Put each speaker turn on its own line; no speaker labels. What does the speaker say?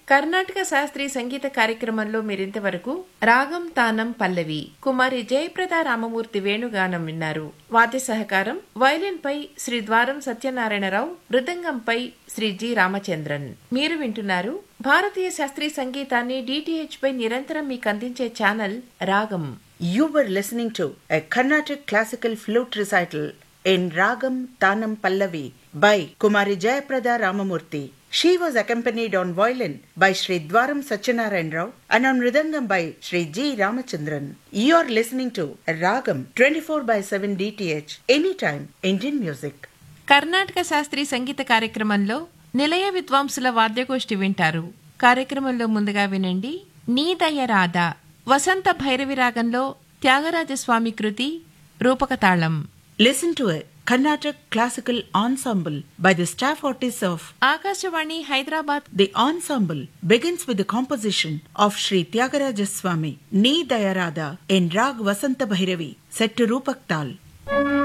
కర్ణాటక శాస్త్రీయ సంగీత కార్యక్రమంలో మీరింతవరకు రాగం తానం పల్లవి కుమారి జయప్రద రామమూర్తి వేణుగానం విన్నారు వాద్య సహకారం వైలిన్ పై శ్రీ ద్వారం సత్యనారాయణరావు మృదంగంపై శ్రీ జి రామచంద్రన్ మీరు వింటున్నారు భారతీయ శాస్త్రీయ సంగీతాన్ని డిటిహెచ్ పై నిరంతరం మీకు అందించే ఛానల్ రాగం
You were listening to a Carnatic classical flute recital in Ragam Tanam Pallavi by Kumari Jayaprada Ramamurthy. She was accompanied on violin by Sri Dwaram Satyanarayan Rao and on mridangam by Sri G. Ramachandran. You are listening to Ragam 24 by 7 DTH anytime Indian music.
Karnataka శాస్త్రీయ సంగీత కార్యక్రమంలో నిలయ విద్వాంసుల వాద్యగోష్ఠి వింటారు కార్యక్రమంలో ముందుగా వినండి నీ దయ రాధా వసంత భైరవి రాగంలో త్యాగరాజస్వామి కృతి రూపకతాళం
Listen to a Carnatic classical ensemble by the staff artists of
Akashvani Hyderabad
The ensemble begins with the composition of Sri Tyagaraja Swami, Ni Dayarada in Rag Vasanta Bhairavi, set to Rupak Tal.